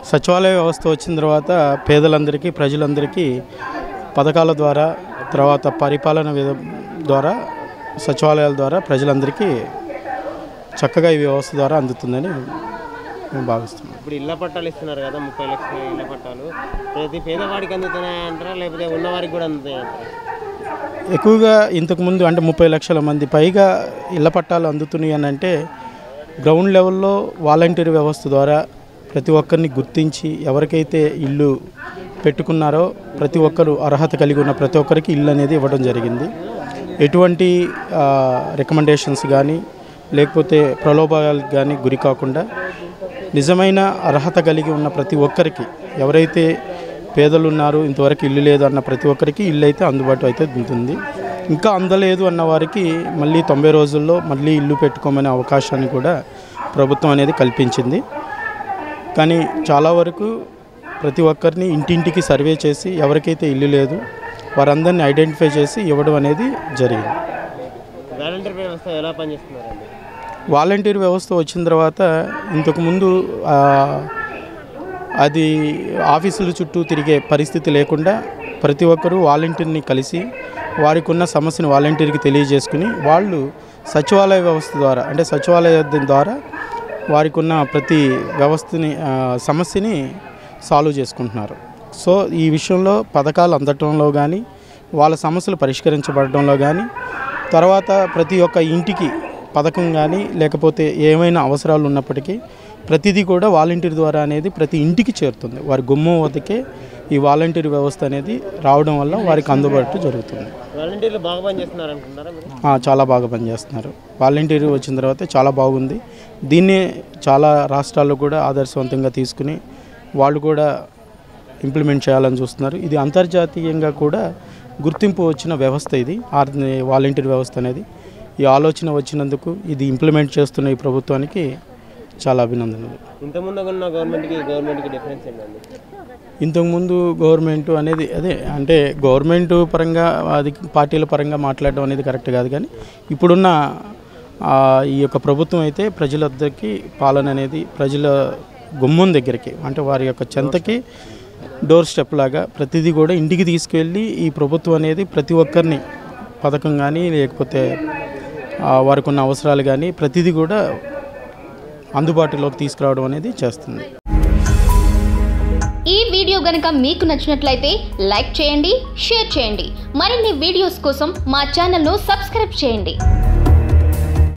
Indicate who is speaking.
Speaker 1: సచివాలయ వ్యవస్థ వచ్చిన తర్వాత పేదలందరికీ ప్రజలందరికీ పథకాల ద్వారా తర్వాత పరిపాలన విధ ద్వారా సచివాలయాల ద్వారా ప్రజలందరికీ చక్కగా ఈ వ్యవస్థ ద్వారా అందుతుందని మేము భావిస్తున్నాం
Speaker 2: ఇప్పుడు ఇళ్ల పట్టాలు ఇస్తున్నారు కదా ముప్పై లక్షల ఇళ్ల పట్టాలు ప్రతి పేదవాడికి అందుతున్నాయి అంటారా లేకపోతే ఉన్నవారికి కూడా అందుతాయి అంటారా
Speaker 1: ఎక్కువగా ఇంతకుముందు అంటే ముప్పై లక్షల మంది పైగా ఇళ్ల పట్టాలు అందుతున్నాయి అని అంటే గ్రౌండ్ లెవెల్లో వాలంటీర్ వ్యవస్థ ద్వారా ప్రతి ఒక్కరిని గుర్తించి ఎవరికైతే ఇల్లు పెట్టుకున్నారో ప్రతి ఒక్కరు అర్హత కలిగి ఉన్న ప్రతి ఒక్కరికి ఇల్లు అనేది ఇవ్వడం జరిగింది ఎటువంటి రికమెండేషన్స్ కానీ లేకపోతే ప్రలోభాలకు కానీ గురి కాకుండా నిజమైన అర్హత కలిగి ఉన్న ప్రతి ఒక్కరికి ఎవరైతే పేదలు ఉన్నారు ఇంతవరకు ఇల్లు లేదు అన్న ప్రతి ఒక్కరికి ఇల్లు అయితే అందుబాటు అయితే ఉంటుంది ఇంకా అందలేదు అన్న వారికి మళ్ళీ తొంభై రోజుల్లో మళ్ళీ ఇల్లు పెట్టుకోమనే అవకాశాన్ని కూడా ప్రభుత్వం అనేది కల్పించింది కానీ చాలా వరకు ప్రతి ఒక్కరిని ఇంటింటికి సర్వే చేసి ఎవరికైతే ఇల్లు లేదు వారందరినీ ఐడెంటిఫై చేసి ఇవ్వడం అనేది జరిగింది
Speaker 2: వాలంటీర్ వ్యవస్థ ఎలా పనిచేస్తున్నారండి
Speaker 1: వాలంటీర్ వ్యవస్థ వచ్చిన తర్వాత ఇంతకుముందు ఆ, అది ఆఫీసుల చుట్టూ తిరిగే పరిస్థితి లేకుండా ప్రతి ఒక్కరూ వాలంటీర్ని కలిసి వారికి ఉన్న సమస్యను వాలంటీర్కి తెలియజేసుకుని వాళ్ళు సచివాలయ వ్యవస్థ ద్వారా అంటే సచివాలయ ద్వారా వారికి ఉన్న ప్రతి వ్యవస్థని ఆ, సమస్యని సాల్వ్ చేసుకుంటున్నారు సో ఈ విషయంలో పథకాలు అందటంలో కానీ వాళ్ళ సమస్యలు పరిష్కరించబడడంలో కానీ తర్వాత ప్రతి ఒక్క ఇంటికి పథకం కానీ లేకపోతే ఏమైనా అవసరాలు ఉన్నప్పటికీ ప్రతిదీ కూడా వాలంటీర్ ద్వారా అనేది ప్రతి ఇంటికి చేరుతుంది వారి గుమ్మం వద్దకే ఈ వాలంటీర్ వ్యవస్థ అనేది రావడం వల్ల వారికి అందుబాటు జరుగుతుంది
Speaker 2: వాలంటీర్లు బాగా పనిచేస్తున్నారు అనుకుంటారా మీరు
Speaker 1: ఆ, చాలా బాగా పనిచేస్తున్నారు వాలంటీర్ వచ్చిన తర్వాత చాలా బాగుంది దీన్నే చాలా రాష్ట్రాల్లో కూడా ఆదర్శవంతంగా తీసుకుని వాళ్ళు కూడా ఇంప్లిమెంట్ చేయాలని చూస్తున్నారు ఇది అంతర్జాతీయంగా కూడా గుర్తింపు వచ్చిన వ్యవస్థ ఇది ఆర్- వాలంటీర్ వ్యవస్థ అనేది ఈ ఆలోచన వచ్చినందుకు ఇది ఇంప్లిమెంట్ చేస్తున్న ఈ ప్రభుత్వానికి చాలా అభినందనలు
Speaker 2: ఇంతకుముందు ఉన్న గవర్నమెంట్కి గవర్నమెంట్కి డిఫరెన్స్ ఏంటండి
Speaker 1: ఇంతకుముందు గవర్నమెంట్ అనేది అదే అంటే గవర్నమెంట్ పరంగా అది పార్టీల పరంగా మాట్లాడడం అనేది కరెక్ట్ కాదు కానీ ఇప్పుడున్న ఆ, ఈ యొక్క ప్రభుత్వం అయితే ప్రజలందరికీ పాలన అనేది ప్రజల గుమ్మం దగ్గరికి అంటే వారి యొక్క చెంతకి డోర్ స్టెప్ లాగా ప్రతిదీ కూడా ఇంటికి తీసుకువెళ్ళి ఈ ప్రభుత్వం అనేది ప్రతి ఒక్కరిని పథకం కానీ లేకపోతే ఆ, వారికి ఉన్న అవసరాలు కానీ ప్రతిదీ కూడా అందుబాటులోకి తీసుకురావడం అనేది చేస్తుంది
Speaker 3: ఈ వీడియో గనుక మీకు నచ్చినట్లయితే లైక్ చేయండి షేర్ చేయండి మరిన్ని వీడియోస్ కోసం మా ఛానల్ను సబ్స్క్రైబ్ చేయండి